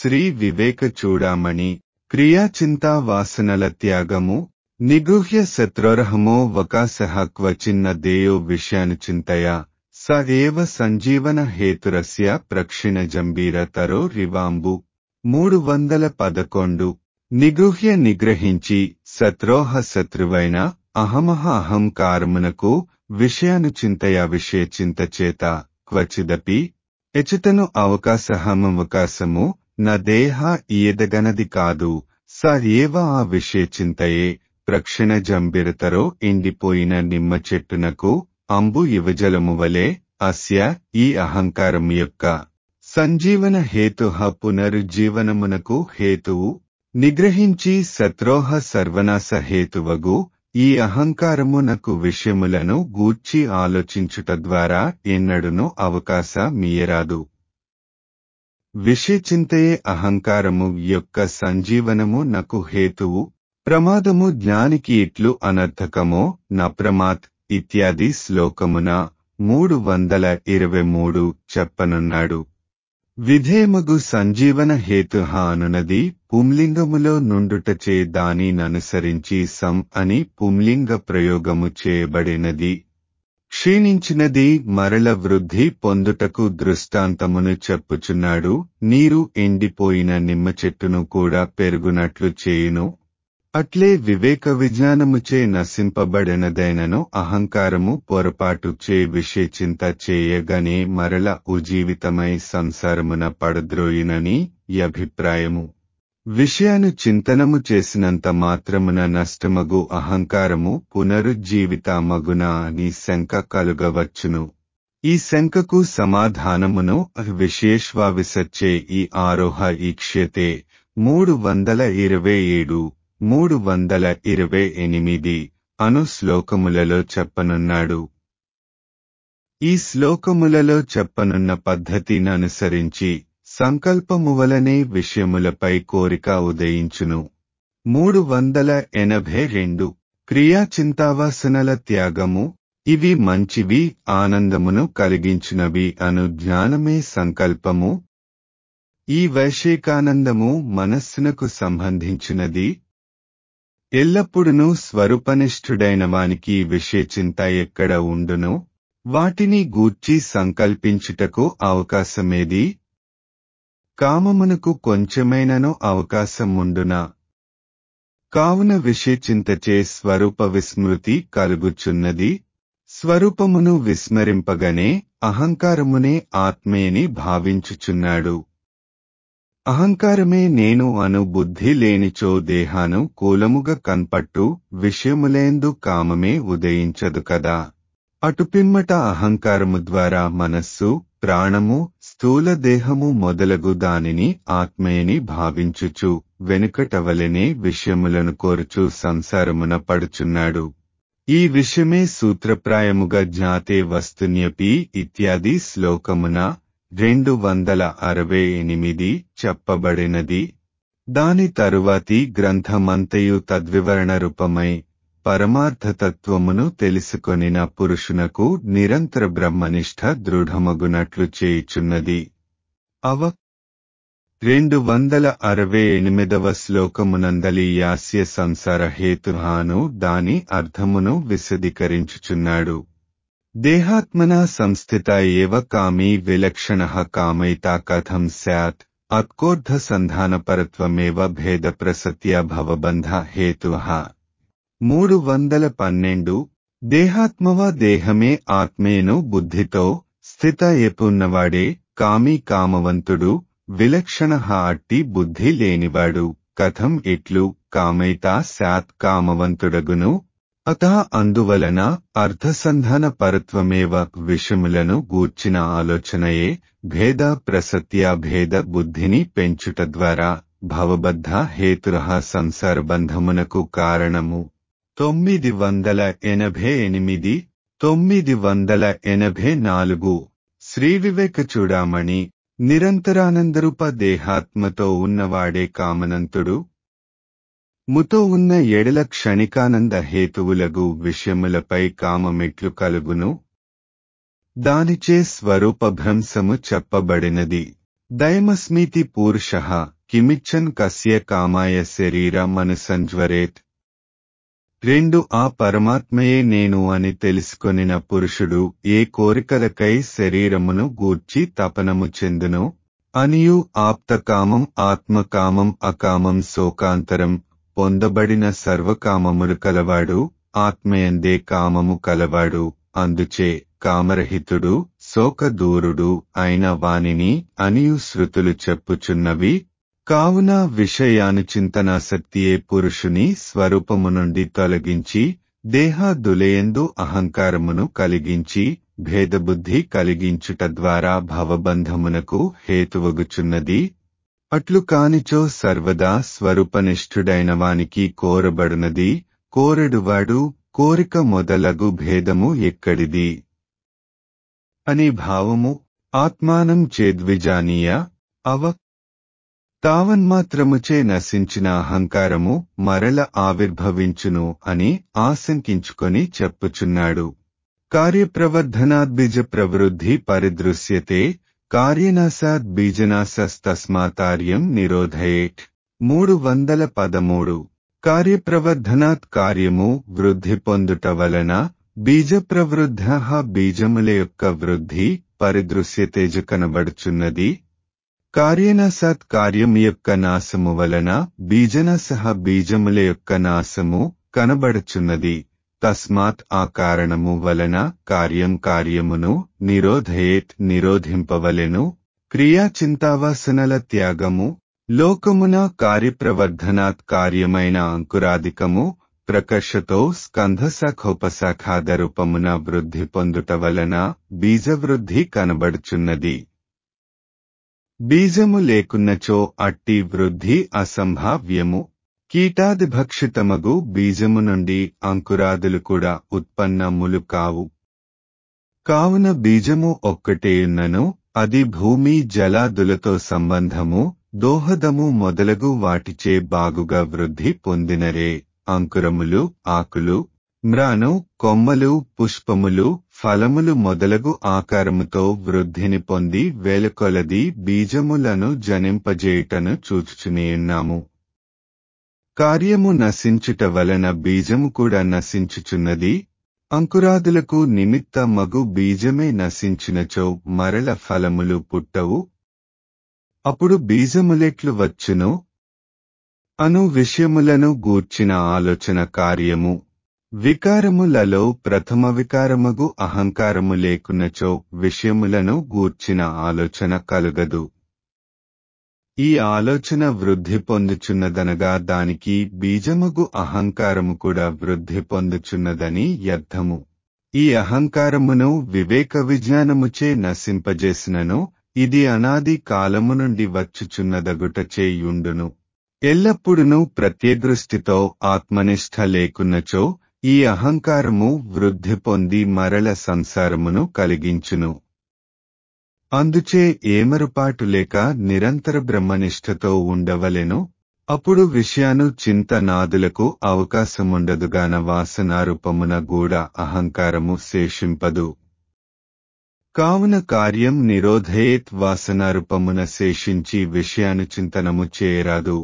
శ్రీ వివేక చూడామణి క్రియాచింతా వాసనల త్యాగము నిగృహ్య శత్రోరహమో వకాసహ క్వచిన్న దేయో విషయాను చింతయ స ఏవ సంజీవన హేతురస్య ప్రక్షిణ జంబీర తరో రివాంబు మూడు వందల పదకొండు నిగృహ్య నిగ్రహించి శత్రోహ శత్రువైన అహమహ అహంకారమునకు విషయాను చింతయ విషయ చింత చేత క్వచిదపి ఎచితను అవకాశహమవకాశము న దేహ ఈయదగనది కాదు స ఏవ ఆ విషయ చింతయే ప్రక్షిణ జంబిరతరో ఎండిపోయిన నిమ్మ చెట్టునకు అంబు యువజలము వలె అస్య ఈ అహంకారం యొక్క సంజీవన హేతు పునరుజ్జీవనమునకు హేతువు నిగ్రహించి శత్రోహ సర్వనాశ హేతువగు ఈ అహంకారమునకు విషయములను గూర్చి ఆలోచించుట ద్వారా ఎన్నడును అవకాశ మీయరాదు విషయచింతయే అహంకారము యొక్క సంజీవనము నకు హేతువు ప్రమాదము జ్ఞానికి ఇట్లు అనర్థకమో నప్రమాత్ ఇత్యాది శ్లోకమున మూడు వందల ఇరవై మూడు చెప్పనున్నాడు విధేయమగు సంజీవన హేతు అనునది పుంలింగములో నుండుటచే దానిననుసరించి సం అని పుంలింగ ప్రయోగము చేయబడినది క్షీణించినది మరల వృద్ధి పొందుటకు దృష్టాంతమును చెప్పుచున్నాడు నీరు ఎండిపోయిన నిమ్మ చెట్టును కూడా పెరుగునట్లు చేయును అట్లే వివేక విజ్ఞానముచే నశింపబడినదైనను అహంకారము పొరపాటు చే విషేచింత చేయగనే మరల ఉజీవితమై సంసారమున పడద్రోయునని అభిప్రాయము విషయాను చింతనము చేసినంత మాత్రమున నష్టమగు అహంకారము పునరుజ్జీవితమగున అని శంక కలుగవచ్చును ఈ శంకకు సమాధానమును విశేష్వావిసచ్చే ఈ ఆరోహ ఈక్ష్యతే మూడు వందల ఇరవై ఏడు మూడు వందల ఇరవై ఎనిమిది అను శ్లోకములలో చెప్పనున్నాడు ఈ శ్లోకములలో చెప్పనున్న పద్ధతిని అనుసరించి సంకల్పము వలనే విషయములపై కోరిక ఉదయించును మూడు వందల ఎనభై రెండు క్రియా చింతావాసనల త్యాగము ఇవి మంచివి ఆనందమును కలిగించినవి అను జ్ఞానమే సంకల్పము ఈ వైశేకానందము మనస్సునకు సంబంధించినది ఎల్లప్పుడునూ స్వరూపనిష్ఠుడైన వానికి విషయచింత ఎక్కడ ఉండును వాటిని గూర్చి సంకల్పించుటకు అవకాశమేది కామమునకు కొంచెమైనను అవకాశముండునా కావున విషయచింతచే స్వరూప విస్మృతి కలుగుచున్నది స్వరూపమును విస్మరింపగనే అహంకారమునే ఆత్మేని భావించుచున్నాడు అహంకారమే నేను అను బుద్ధి లేనిచో దేహాను కూలముగా కన్పట్టు విషయములేందు కామమే ఉదయించదు కదా అటుపిమ్మట అహంకారము ద్వారా మనస్సు ప్రాణము స్థూల దేహము మొదలగు దానిని ఆత్మేని భావించుచు వెనుకటవలనే విషయములను కోరుచు సంసారమున పడుచున్నాడు ఈ విషయమే సూత్రప్రాయముగా జ్ఞాతే వస్తున్యపి ఇత్యాది శ్లోకమున రెండు వందల అరవై ఎనిమిది చెప్పబడినది దాని తరువాతి గ్రంథమంతయు తద్వివరణ రూపమై పరమార్థతత్వమును తెలుసుకొనిన పురుషునకు నిరంతర బ్రహ్మనిష్ట దృఢమగునట్లు చేయుచున్నది అవ రెండు వందల అరవై ఎనిమిదవ శ్లోకమునందలి యాస్య సంసార హేతుహాను దాని అర్థమును విశదీకరించుచున్నాడు దేహాత్మన సంస్థిత ఏవ కామీ విలక్షణ కామైతా కథం స్యాత్ అత్కోర్ధ సంధానపరత్వమేవ భేద ప్రసత్య భవబంధ హేతు మూడు వందల పన్నెండు దేహాత్మవ దేహమే ఆత్మేను బుద్ధితో స్థిత ఎపున్నవాడే కామీ కామవంతుడు విలక్షణ అట్టి బుద్ధి లేనివాడు కథం ఇట్లు కామైతా శాత్ కామవంతుడగును అత అందువలన అర్థసంధాన పరత్వమేవ విషములను గూర్చిన ఆలోచనయే భేద ప్రసత్య భేద బుద్ధిని పెంచుట ద్వారా భవబద్ధ హేతురహ సంసార బంధమునకు కారణము తొమ్మిది వందల ఎనభై ఎనిమిది తొమ్మిది వందల ఎనభై నాలుగు శ్రీ వివేక చూడామణి నిరంతరానందరూప దేహాత్మతో ఉన్నవాడే కామనంతుడు ముతో ఉన్న ఎడల క్షణికానంద హేతువులగు విషయములపై కామమెట్లు కలుగును దానిచే స్వరూపభ్రంశము చెప్పబడినది దయమస్మీతి పూరుష కిమిచ్చన్ కస్య కామాయ శరీరమనుసంజ్వరేత్ రెండు ఆ పరమాత్మయే నేను అని తెలుసుకొనిన పురుషుడు ఏ కోరికలకై శరీరమును గూర్చి తపనము చెందును అనియు ఆప్తకామం ఆత్మకామం అకామం శోకాంతరం పొందబడిన సర్వకామములు కలవాడు ఆత్మయందే కామము కలవాడు అందుచే కామరహితుడు శోకదూరుడు అయిన వానిని అనియు శృతులు చెప్పుచున్నవి కావున విషయానుచింతనాసక్తియే పురుషుని స్వరూపము నుండి తొలగించి దేహాదులయందు అహంకారమును కలిగించి భేదబుద్ధి కలిగించుట ద్వారా భవబంధమునకు హేతువగుచున్నది అట్లు కానిచో సర్వదా స్వరూపనిష్ఠుడైన వానికి కోరబడునది కోరెడువాడు కోరిక మొదలగు భేదము ఎక్కడిది అని భావము ఆత్మానం చేద్విజానీయ అవ తావన్మాత్రముచే నశించిన అహంకారము మరల ఆవిర్భవించును అని ఆశంకించుకొని చెప్పుచున్నాడు కార్యప్రవర్ధనాద్బీజ ప్రవృద్ధి పరిదృశ్యతే కార్యనాశాద్ బీజనాశస్తస్మాతార్యం నిరోధయేట్ మూడు వందల పదమూడు కార్యప్రవర్ధనాత్ కార్యము వృద్ధి పొందుట వలన బీజ ప్రవృద్ధ బీజముల యొక్క వృద్ధి పరిదృశ్యతేజ కనబడుచున్నది కార్యనాశాత్ కార్యం యొక్క నాశము వలన బీజనసహ బీజముల యొక్క నాశము కనబడుచున్నది తస్మాత్ ఆ కారణము వలన కార్యం కార్యమును నిరోధయేత్ నిరోధింపవలెను క్రియా చింతావాసనల త్యాగము లోకమున కార్యప్రవర్ధనాత్ కార్యమైన అంకురాధికము ప్రకర్షతో స్కంధశాఖోపశాఖాదరూపమున వృద్ధి పొందుట వలన బీజవృద్ధి కనబడుచున్నది బీజము లేకున్నచో అట్టి వృద్ధి అసంభావ్యము కీటాదిభక్షితమగు బీజము నుండి అంకురాదులు కూడా ఉత్పన్నములు కావు కావున బీజము ఒక్కటేయున్నను అది భూమి జలాదులతో సంబంధము దోహదము మొదలగు వాటిచే బాగుగా వృద్ధి పొందినరే అంకురములు ఆకులు మ్రాను కొమ్మలు పుష్పములు ఫలములు మొదలగు ఆకారముతో వృద్ధిని పొంది వేలకొలది బీజములను జనింపజేయుటను చూచుచునేయున్నాము కార్యము నశించుట వలన బీజము కూడా నశించుచున్నది అంకురాదులకు నిమిత్త మగు బీజమే నశించినచో మరల ఫలములు పుట్టవు అప్పుడు బీజములెట్లు వచ్చును అను విషయములను గూర్చిన ఆలోచన కార్యము వికారములలో ప్రథమ వికారమగు అహంకారము లేకున్నచో విషయములను గూర్చిన ఆలోచన కలుగదు ఈ ఆలోచన వృద్ధి పొందుచున్నదనగా దానికి బీజమగు అహంకారము కూడా వృద్ధి పొందుచున్నదని అర్థము ఈ అహంకారమును వివేక విజ్ఞానముచే నశింపజేసినను ఇది అనాది కాలము నుండి వచ్చుచున్నదగుటచే యుండును ఎల్లప్పుడునూ ప్రత్యదృష్టితో ఆత్మనిష్ట లేకున్నచో ఈ అహంకారము వృద్ధి పొంది మరల సంసారమును కలిగించును అందుచే ఏమరుపాటు లేక నిరంతర బ్రహ్మనిష్టతో ఉండవలెను అప్పుడు విషయాను చింతనాదులకు అవకాశముండదుగాన వాసనారూపమున గూడ అహంకారము శేషింపదు కావున కార్యం నిరోధయేత్ వాసనారూపమున శేషించి విషయాను చింతనము చేయరాదు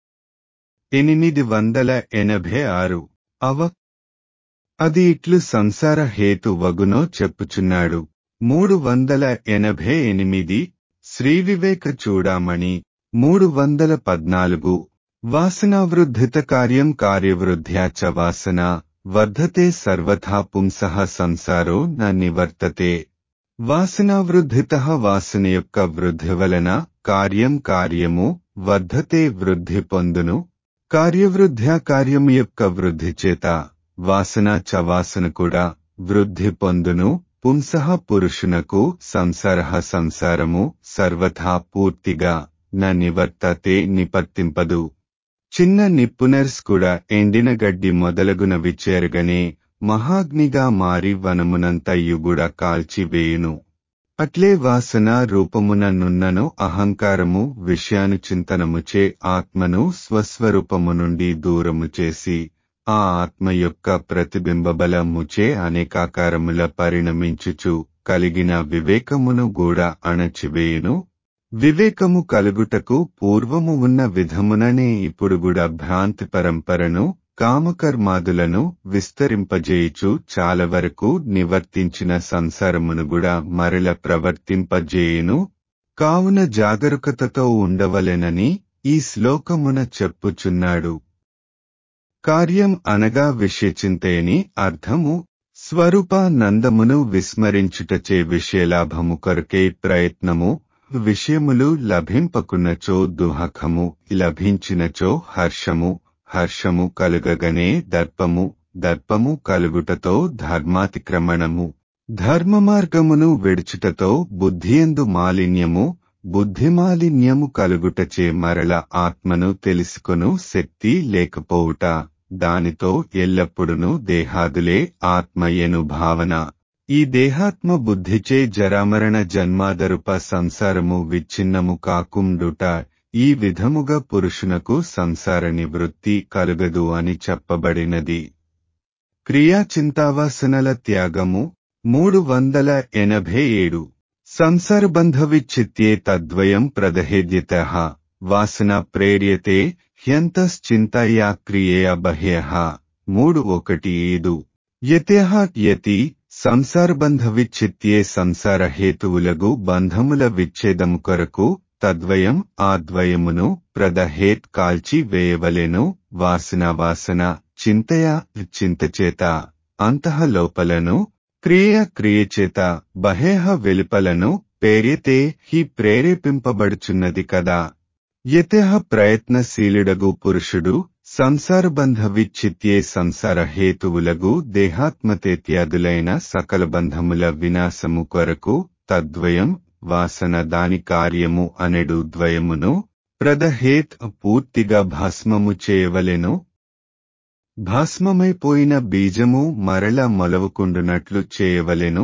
ఎనిమిది వందల ఎనభై ఆరు అవ అది ఇట్లు సంసార హేతు వగునో చెప్పుచున్నాడు మూడు వందల ఎనభై ఎనిమిది శ్రీ వివేక చూడామణి మూడు వందల పద్నాలుగు వాసనావృద్ధిత కార్యం కార్యవృద్ధ్యా చ వాసన వర్ధతే సర్వథా పుంసః సంసారో న నివర్తతే వాసనావృద్ధిత వాసన యొక్క వృద్ధి వలన కార్యం కార్యము వర్ధతే వృద్ధి పొందును కార్యవృద్ధ్యా కార్యము యొక్క వృద్ధి చేత వాసన చ వాసన కూడా వృద్ధి పొందును పుంసః పురుషునకు సంసార సంసారము సర్వథా పూర్తిగా న నివర్తతే నిపత్తింపదు చిన్న నిప్పునర్స్ కూడా ఎండిన గడ్డి మొదలగునవి చేరగనే మహాగ్నిగా మారి వనమునంతయ్యుగుడ కాల్చివేయును అట్లే వాసన రూపమున నున్నను అహంకారము విషయాను చింతనముచే ఆత్మను స్వస్వరూపము నుండి దూరము చేసి ఆ ఆత్మ యొక్క ప్రతిబింబబలముచే అనేకాకారముల పరిణమించుచు కలిగిన వివేకమును గూడ అణచివేయును వివేకము కలుగుటకు పూర్వము ఉన్న విధముననే ఇప్పుడు కూడా భ్రాంతి పరంపరను కామకర్మాదులను విస్తరింపజేయుచు చాలా వరకు నివర్తించిన సంసారమును కూడా మరల ప్రవర్తింపజేయును కావున జాగరూకతతో ఉండవలెనని ఈ శ్లోకమున చెప్పుచున్నాడు కార్యం అనగా విషయచింతయని అర్థము స్వరూపానందమును విస్మరించుటచే విషయలాభము కొరకే ప్రయత్నము విషయములు లభింపకున్నచో దుహకము లభించినచో హర్షము హర్షము కలుగగనే దర్పము దర్పము కలుగుటతో ధర్మాతిక్రమణము ధర్మ మార్గమును విడుచుటతో బుద్ధియందు మాలిన్యము బుద్ధిమాలిన్యము కలుగుటచే మరల ఆత్మను తెలుసుకొను శక్తి లేకపోవుట దానితో ఎల్లప్పుడును దేహాదులే ఆత్మయను భావన ఈ దేహాత్మ బుద్ధిచే జరామరణ జన్మాదరుప సంసారము విచ్ఛిన్నము కాకుండుట ఈ విధముగా పురుషునకు సంసార నివృత్తి కలుగదు అని చెప్పబడినది క్రియా చింతావాసనల త్యాగము మూడు వందల ఎనభై ఏడు సంసారబంధ విచ్ఛిత్యే తద్వయం ప్రదహేద్యత వాసన ప్రేర్యతే హ్యంతశ్చింతయా క్రియేయ బహ్య మూడు ఒకటి ఏదు యత్యహ యతి సంసారబంధ విచ్ఛిత్యే సంసార హేతువులగు బంధముల విచ్ఛేదము కొరకు తద్వయం ఆ ద్వయమును ప్రదహేత్ కాల్చి వేయవలెను వాసన వాసన చింతయ చింతచేత అంతః లోపలను క్రియ క్రియచేత బహేహ వెలుపలను పేర్యతే హి ప్రేరేపింపబడుచున్నది కదా యతః ప్రయత్నశీలుడగు పురుషుడు సంసారబంధ విచ్ఛిత్యే సంసార హేతువులగు దేహాత్మతేత్యాదులైన సకల బంధముల వినాశము కొరకు తద్వయం వాసన దాని కార్యము అనెడు ద్వయమును ప్రదహేత్ పూర్తిగా భస్మము చేయవలెను భస్మమైపోయిన బీజము మరల మొలవకుండునట్లు చేయవలెను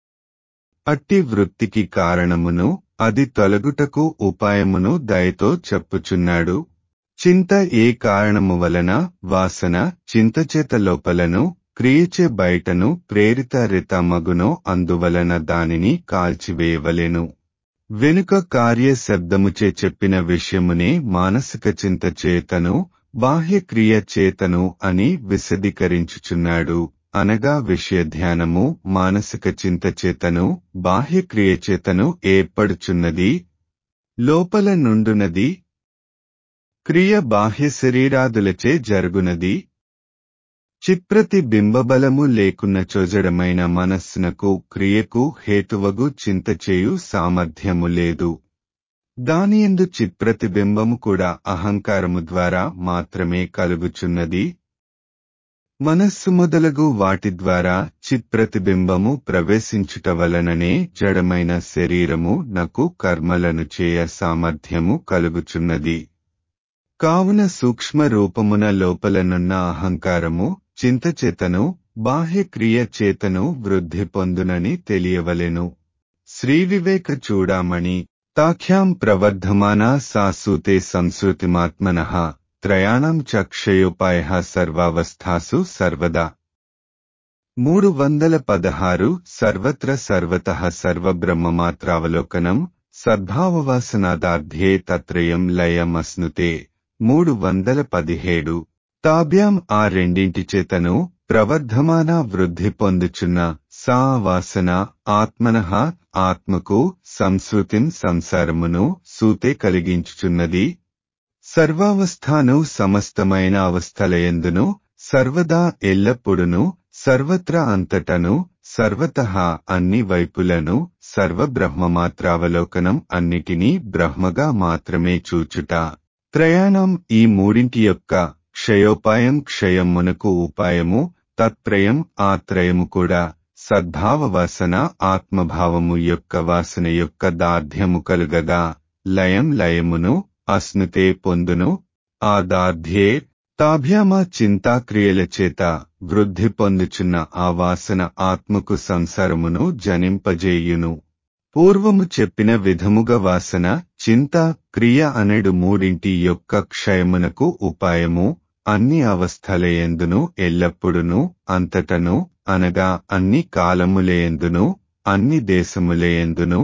అట్టి వృత్తికి కారణమును అది తొలగుటకు ఉపాయమును దయతో చెప్పుచున్నాడు చింత ఏ కారణము వలన వాసన చింతచేత లోపలను క్రియచే బయటను ప్రేరిత రితమగునో అందువలన దానిని కాల్చివేయవలెను వెనుక కార్య శబ్దముచే చెప్పిన విషయమునే మానసిక చింత చేతను బాహ్యక్రియ చేతను అని విశదీకరించుచున్నాడు అనగా విషయ ధ్యానము మానసిక చింత చేతను బాహ్యక్రియ చేతను ఏర్పడుచున్నది లోపల నుండునది క్రియ బాహ్య శరీరాదులచే జరుగునది చిత్ప్రతి బింబబలము లేకున్న చొజడమైన మనస్సునకు క్రియకు హేతువగు చింతచేయు సామర్థ్యము లేదు దానియందు చిత్ప్రతిబింబము కూడా అహంకారము ద్వారా మాత్రమే కలుగుచున్నది మనస్సు మొదలగు వాటి ద్వారా చిత్ప్రతిబింబము ప్రవేశించుట వలననే జడమైన శరీరము నకు కర్మలను చేయ సామర్థ్యము కలుగుచున్నది కావున సూక్ష్మ రూపమున లోపలనున్న అహంకారము చింతచేతను బాహ్యక్రియ చేతను వృద్ధి పొందునని తెలియవలెను శ్రీవివేక చూడామణి తాఖ్యాం ప్రవర్ధమానా సాసూతే సంస్కృతిమాత్మన త్రయాణం చక్షయోపాయ సర్వావస్థాసు సర్వదా మూడు వందల పదహారు సర్వత్ర సర్వత సర్వబ్రహ్మమాత్రావలోకనం సద్భావవాసనాదార్థ్యే తత్రయం లయమస్నుతే మూడు వందల పదిహేడు తాభ్యాం ఆ రెండింటి చేతను ప్రవర్ధమాన వృద్ధి పొందుచున్న సా వాసన ఆత్మనః ఆత్మకు సంస్కృతిం సంసారమును సూతే కలిగించుచున్నది సర్వావస్థాను సమస్తమైన అవస్థలయందును సర్వదా ఎల్లప్పుడును సర్వత్రా అంతటను సర్వత అన్ని వైపులను సర్వబ్రహ్మమాత్రావలోకనం అన్నిటినీ బ్రహ్మగా మాత్రమే చూచుట త్రయాణం ఈ మూడింటి యొక్క క్షయోపాయం క్షయమునకు ఉపాయము తత్ప్రయం ఆ త్రయము కూడా సద్భావ వాసన ఆత్మభావము యొక్క వాసన యొక్క దార్ఢ్యము కలుగగా లయం లయమును అస్నుతే పొందును ఆ దార్ఢ్యే తాభ్యామ చింతాక్రియల చేత వృద్ధి పొందుచున్న ఆ వాసన ఆత్మకు సంసారమును జనింపజేయును పూర్వము చెప్పిన విధముగా వాసన చింత క్రియ అనెడు మూడింటి యొక్క క్షయమునకు ఉపాయము అన్ని అవస్థలయందును ఎల్లప్పుడును అంతటను అనగా అన్ని కాలములయందును అన్ని దేశములయందును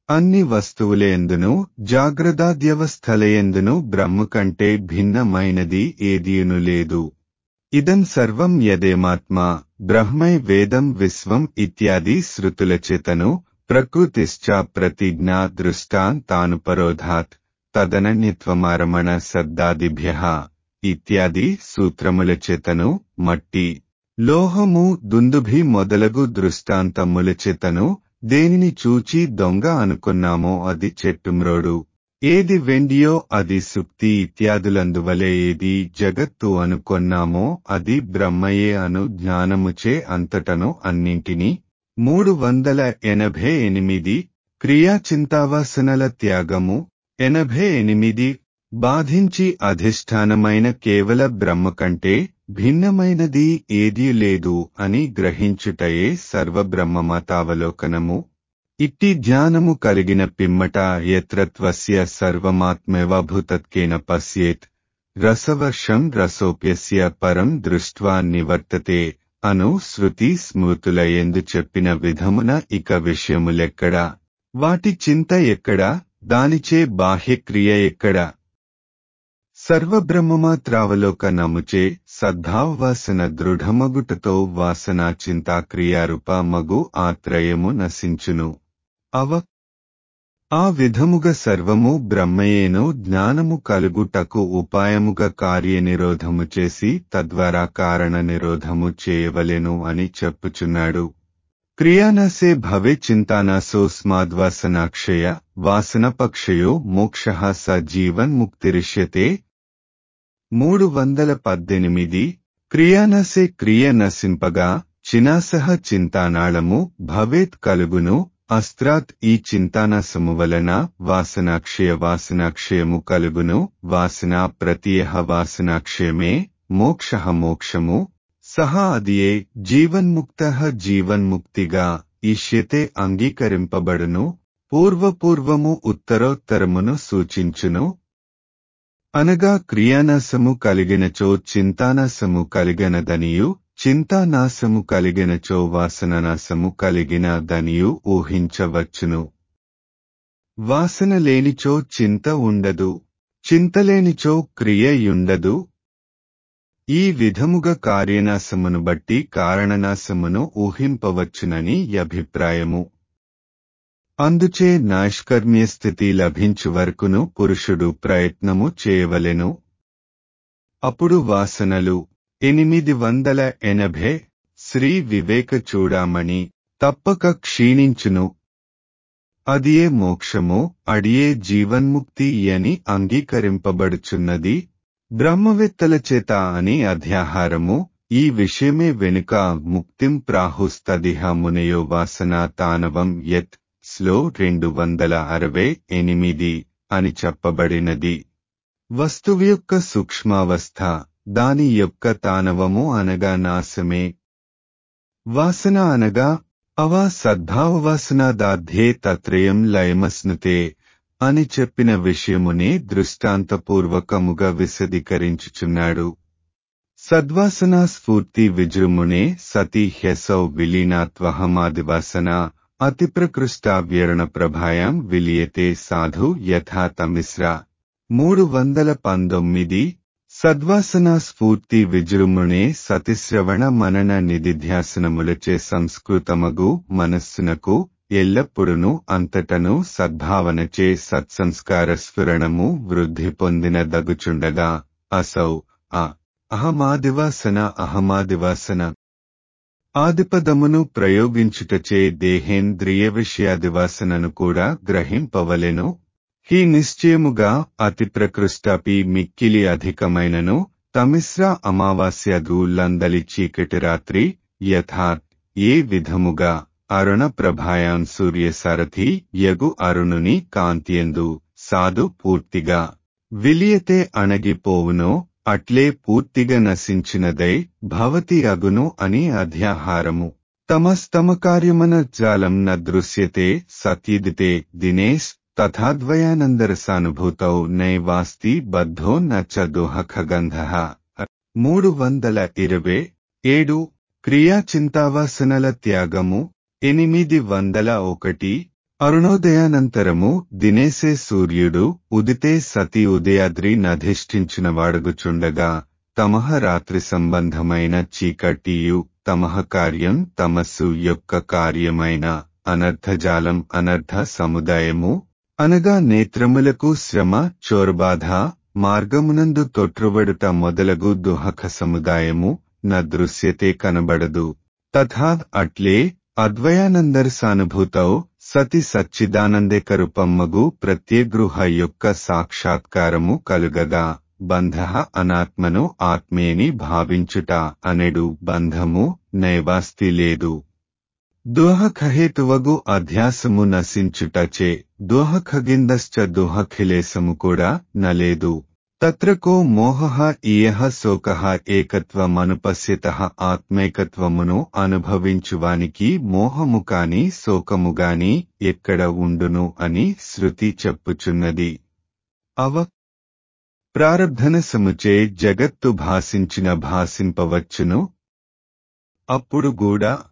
అన్ని వస్తువులేందును జాగ్రత్తాద్యవస్థలయందును బ్రహ్మ కంటే భిన్నమైనది ఏదీను లేదు ఇదం సర్వం యదేమాత్మా బ్రహ్మై వేదం విశ్వం ఇత్యాది శృతులచేతను ప్రకృతిశ్చ ప్రతిజ్ఞా దృష్టాంతానుపరోధాత్ తదనన్యత్వమారమణ శబ్దాదిభ్య ఇత్యాది సూత్రములచేతను మట్టి లోహము దుందుభి మొదలగు దృష్టాంతములచేతను దేనిని చూచి దొంగ అనుకున్నామో అది చెట్టుమ్రోడు ఏది వెండియో అది సుక్తి ఇత్యాదులందువలే ఏది జగత్తు అనుకొన్నామో అది బ్రహ్మయే అను జ్ఞానముచే అంతటను అన్నింటినీ మూడు వందల ఎనభై ఎనిమిది క్రియా చింతావాసనల త్యాగము ఎనభై ఎనిమిది బాధించి అధిష్టానమైన కేవల బ్రహ్మ కంటే భిన్నమైనది ఏదీ లేదు అని గ్రహించుటయే సర్వబ్రహ్మమతావలోకనము ఇట్టి జ్ఞానము కలిగిన పిమ్మట యత్రత్వస్య సర్వమాత్మేవభూతత్కేన పశ్యేత్ రసవర్షం రసోప్యస్య పరం దృష్ట్వా నివర్తతే అను శృతి స్మృతుల ఎందు చెప్పిన విధమున ఇక విషయములెక్కడా వాటి చింత ఎక్కడా దానిచే బాహ్యక్రియ ఎక్కడా సర్వబ్రహ్మమాత్రావలోకనముచే సద్భావవాసన దృఢమగుటతో వాసనా చింతాక్రియారూప మగు ఆత్రయము నశించును అవ ఆ విధముగా సర్వము బ్రహ్మయేను జ్ఞానము కలుగుటకు ఉపాయముగా కార్యనిరోధము చేసి తద్వారా కారణ నిరోధము చేయవలెను అని చెప్పుచున్నాడు క్రియానసే భవే చింతానాసోస్మాద్వాసనాక్షయ వాసనపక్షయో మోక్ష స జీవన్ముక్తిరిష్యతే మూడు వందల పద్దెనిమిది క్రియానసే క్రియ నశింపగా చినాసహ చింతానాళము భవేత్ కలుగును అస్త్రాత్ ఈ చింతానాశము వలన వాసనాక్షయ వాసనాక్షయము కలుగును వాసనా ప్రతియహ వాసనాక్షయమే మోక్ష మోక్షము సహ అదియే జీవన్ముక్త జీవన్ముక్తిగా ఇష్యతే అంగీకరింపబడును పూర్వపూర్వము ఉత్తరోత్తరమును సూచించును అనగా క్రియానాశము కలిగినచో చింతానాశము కలిగినదనియు చింతానాశము కలిగినచో వాసననాశము కలిగిన దనియు ఊహించవచ్చును వాసన లేనిచో చింత ఉండదు చింతలేనిచో క్రియయుండదు ఈ విధముగా కార్యనాశమును బట్టి కారణనాశమును ఊహింపవచ్చునని అభిప్రాయము అందుచే నైష్కర్మ్య స్థితి లభించు వరకును పురుషుడు ప్రయత్నము చేయవలెను అప్పుడు వాసనలు ఎనిమిది వందల ఎనభై శ్రీ వివేక చూడామణి తప్పక క్షీణించును అదియే మోక్షము అడియే జీవన్ముక్తి అని అంగీకరింపబడుచున్నది బ్రహ్మవేత్తల చేత అని అధ్యాహారము ఈ విషయమే వెనుక ముక్తిం ప్రాహుస్తదిహ మునయో వాసన తానవం యత్ స్లో రెండు వందల అరవై ఎనిమిది అని చెప్పబడినది వస్తువు యొక్క సూక్ష్మావస్థ దాని యొక్క తానవము అనగా నాశమే వాసన అనగా అవా సద్భావవాసనాదాధ్యే తత్రయం లయమస్నుతే అని చెప్పిన విషయమునే దృష్టాంతపూర్వకముగా విశదీకరించుచున్నాడు సద్వాసనా స్ఫూర్తి విజృమునే సతి హ్యసౌ విలీనాత్వహమాదివాసన అతిప్రకృష్టావ్యరణ ప్రభాయం విలియతే సాధు యథా తమిశ్ర మూడు వందల పంతొమ్మిది సద్వాసనా స్ఫూర్తి విజృంభణే సతిశ్రవణ మనన నిధిధ్యాసనములచే సంస్కృతమగు మనస్సునకు ఎల్లప్పుడును అంతటను సద్భావనచే సత్సంస్కార స్ఫురణము వృద్ధి పొందిన దగుచుండగా అసౌ ఆ అహమాదివాసన అహమాదివాసన ఆదిపదమును ప్రయోగించుటచే దేహేంద్రియ విషయాదివాసనను కూడా గ్రహింపవలెను హీ నిశ్చయముగా అతి ప్రకృష్టాపి మిక్కిలి అధికమైనను తమిశ్ర అమావాస్య దూల్లందలి చీకటి రాత్రి యథాత్ ఏ విధముగా అరుణ ప్రభాయాం సూర్యసారథి యగు అరుణుని కాంతియందు సాధు పూర్తిగా విలియతే అణగిపోవునో అట్లే పూర్తిగా నశించినదై భవతి అగును అని అధ్యాహారము తమస్తమ కార్యమన జాలం న దృశ్యతే సత్యదితే దినేశ్ తథాద్వయానందరసానుభూతౌ నైవాస్తి బద్ధో న చ దోహఖగంధ మూడు వందల ఇరవై ఏడు క్రియా చింతావాసనల త్యాగము ఎనిమిది వందల ఒకటి అరుణోదయానంతరము దినేసే సూర్యుడు ఉదితే సతి ఉదయాద్రి నధిష్ఠించిన వాడుగుచుండగా తమహ రాత్రి సంబంధమైన చీకటియు తమహ కార్యం తమస్సు యొక్క కార్యమైన అనర్థజాలం అనర్థ సముదాయము అనగా నేత్రములకు శ్రమ చోర్బాధ మార్గమునందు తొట్రుబడుట మొదలగు దుహక సముదాయము న దృశ్యతే కనబడదు తథా అట్లే అద్వయానందర్ సానుభూతౌ సతి సచ్చిదానందేకరుపమ్మగు ప్రత్యేగృహ యొక్క సాక్షాత్కారము కలుగగా బంధ అనాత్మను ఆత్మేని భావించుట అనెడు బంధము నైవాస్తి లేదు దుహఖహేతువగు అధ్యాసము నశించుటచే దుహఖగిందశ్చ దుహఖిలేసము కూడా నలేదు తత్రకో మోహ ఇయహ శోక ఏకత్వమనుపశ్యత ఆత్మైకత్వమును అనుభవించువానికి మోహము కాని శోకముగాని ఎక్కడ ఉండును అని శృతి చెప్పుచున్నది అవ ప్రారబ్ధన సముచే జగత్తు భాసించిన భాసింపవచ్చును అప్పుడు కూడా